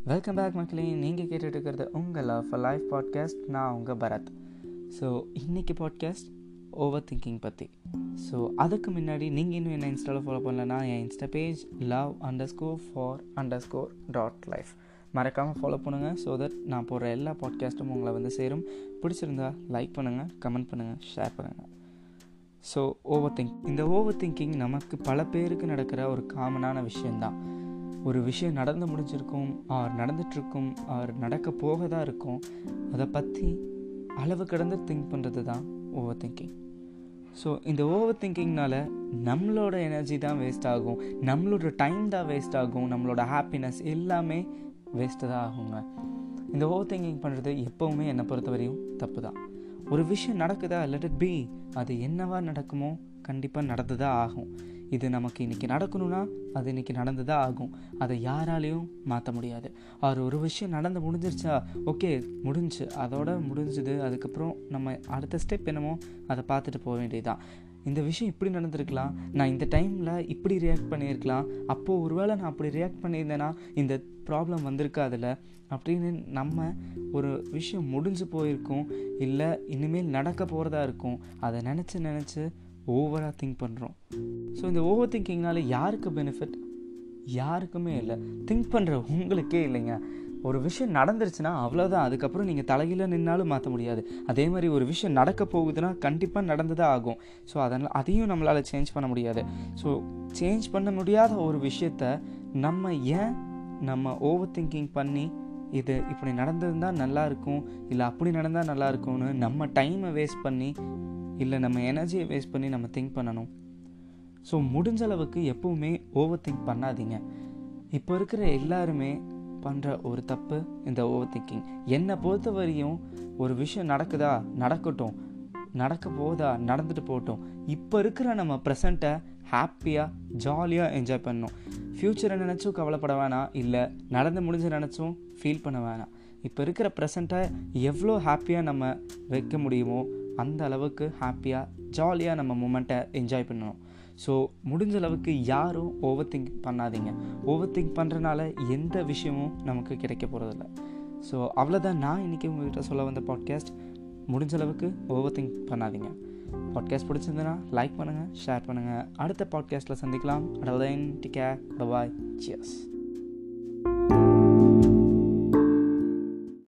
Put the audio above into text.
welcome back மக்களே நீங்கள் கேட்டுட்டு இருக்கிறது உங்கள் லவ் ஃபார் லைஃப் பாட்காஸ்ட் நான் உங்கள் பரத் ஸோ இன்றைக்கி பாட்காஸ்ட் ஓவர் திங்கிங் பற்றி ஸோ அதுக்கு முன்னாடி நீங்கள் இன்னும் என்ன இன்ஸ்டாவில் ஃபாலோ பண்ணலன்னா என் insta page love underscore for underscore dot life மறக்காமல் ஃபாலோ பண்ணுங்கள் ஸோ தட் நான் போடுற எல்லா பாட்காஸ்ட்டும் உங்களை வந்து சேரும் பிடிச்சிருந்தா லைக் பண்ணுங்கள் கமெண்ட் பண்ணுங்கள் ஷேர் பண்ணுங்கள் ஸோ ஓவர் திங்க் இந்த ஓவர் திங்கிங் நமக்கு பல பேருக்கு நடக்கிற ஒரு காமனான விஷயந்தான் ஒரு விஷயம் நடந்து முடிஞ்சிருக்கும் ஆர் நடந்துட்டுருக்கும் ஆர் நடக்க போக தான் இருக்கும் அதை பற்றி அளவு கடந்து திங்க் பண்ணுறது தான் ஓவர் திங்கிங் ஸோ இந்த ஓவர் திங்கிங்னால நம்மளோட எனர்ஜி தான் வேஸ்ட் ஆகும் நம்மளோட டைம் தான் வேஸ்ட் ஆகும் நம்மளோட ஹாப்பினஸ் எல்லாமே வேஸ்ட்டு தான் ஆகுங்க இந்த ஓவர் திங்கிங் பண்ணுறது எப்போவுமே என்னை பொறுத்தவரையும் தப்பு தான் ஒரு விஷயம் நடக்குதா லெட் இட் பி அது என்னவா நடக்குமோ கண்டிப்பாக நடந்து தான் ஆகும் இது நமக்கு இன்றைக்கி நடக்கணும்னா அது இன்றைக்கி நடந்து தான் ஆகும் அதை யாராலையும் மாற்ற முடியாது அவர் ஒரு விஷயம் நடந்து முடிஞ்சிருச்சா ஓகே முடிஞ்சு அதோட முடிஞ்சுது அதுக்கப்புறம் நம்ம அடுத்த ஸ்டெப் என்னமோ அதை பார்த்துட்டு போக வேண்டியதுதான் இந்த விஷயம் இப்படி நடந்திருக்கலாம் நான் இந்த டைமில் இப்படி ரியாக்ட் பண்ணியிருக்கலாம் அப்போது ஒருவேளை நான் அப்படி ரியாக்ட் பண்ணியிருந்தேன்னா இந்த ப்ராப்ளம் வந்திருக்காதுல்ல அப்படின்னு நம்ம ஒரு விஷயம் முடிஞ்சு போயிருக்கோம் இல்லை இனிமேல் நடக்க போகிறதா இருக்கும் அதை நினச்சி நினச்சி ஓவராக திங்க் பண்ணுறோம் ஸோ இந்த ஓவர் திங்கிங்னால யாருக்கு பெனிஃபிட் யாருக்குமே இல்லை திங்க் பண்ணுற உங்களுக்கே இல்லைங்க ஒரு விஷயம் நடந்துருச்சுன்னா அவ்வளோதான் அதுக்கப்புறம் நீங்கள் தலையில் நின்னாலும் மாற்ற முடியாது அதே மாதிரி ஒரு விஷயம் நடக்க போகுதுன்னா கண்டிப்பாக நடந்து தான் ஆகும் ஸோ அதனால் அதையும் நம்மளால் சேஞ்ச் பண்ண முடியாது ஸோ சேஞ்ச் பண்ண முடியாத ஒரு விஷயத்த நம்ம ஏன் நம்ம ஓவர் திங்கிங் பண்ணி இது இப்படி நடந்திருந்தால் நல்லாயிருக்கும் இல்லை அப்படி நடந்தால் நல்லா இருக்கும்னு நம்ம டைமை வேஸ்ட் பண்ணி இல்லை நம்ம எனர்ஜியை வேஸ்ட் பண்ணி நம்ம திங்க் பண்ணணும் ஸோ முடிஞ்ச அளவுக்கு எப்பவுமே ஓவர் திங்க் பண்ணாதீங்க இப்போ இருக்கிற எல்லாருமே பண்ணுற ஒரு தப்பு இந்த ஓவர் திங்கிங் என்னை பொறுத்த வரையும் ஒரு விஷயம் நடக்குதா நடக்கட்டும் நடக்க போதா நடந்துட்டு போகட்டும் இப்போ இருக்கிற நம்ம ப்ரெசண்ட்டை ஹாப்பியாக ஜாலியாக என்ஜாய் பண்ணணும் ஃப்யூச்சரை நினச்சும் கவலைப்பட வேணாம் இல்லை நடந்து முடிஞ்ச நினச்சும் ஃபீல் பண்ண வேணாம் இப்போ இருக்கிற ப்ரெசண்ட்டை எவ்வளோ ஹாப்பியாக நம்ம வைக்க முடியுமோ அந்த அளவுக்கு ஹாப்பியாக ஜாலியாக நம்ம மூமெண்ட்டை என்ஜாய் பண்ணணும் ஸோ முடிஞ்ச அளவுக்கு யாரும் ஓவர் திங்க் பண்ணாதீங்க ஓவர் திங்க் பண்ணுறனால எந்த விஷயமும் நமக்கு கிடைக்க போகிறதில்ல ஸோ அவ்வளோதான் நான் இன்றைக்கி உங்கள்கிட்ட சொல்ல வந்த பாட்காஸ்ட் முடிஞ்ச அளவுக்கு ஓவர் திங்க் பண்ணாதீங்க பாட்காஸ்ட் பிடிச்சிருந்ததுன்னா லைக் பண்ணுங்கள் ஷேர் பண்ணுங்கள் அடுத்த பாட்காஸ்ட்டில் சந்திக்கலாம் அடவதைன் டிகே பபாய் சியர்ஸ்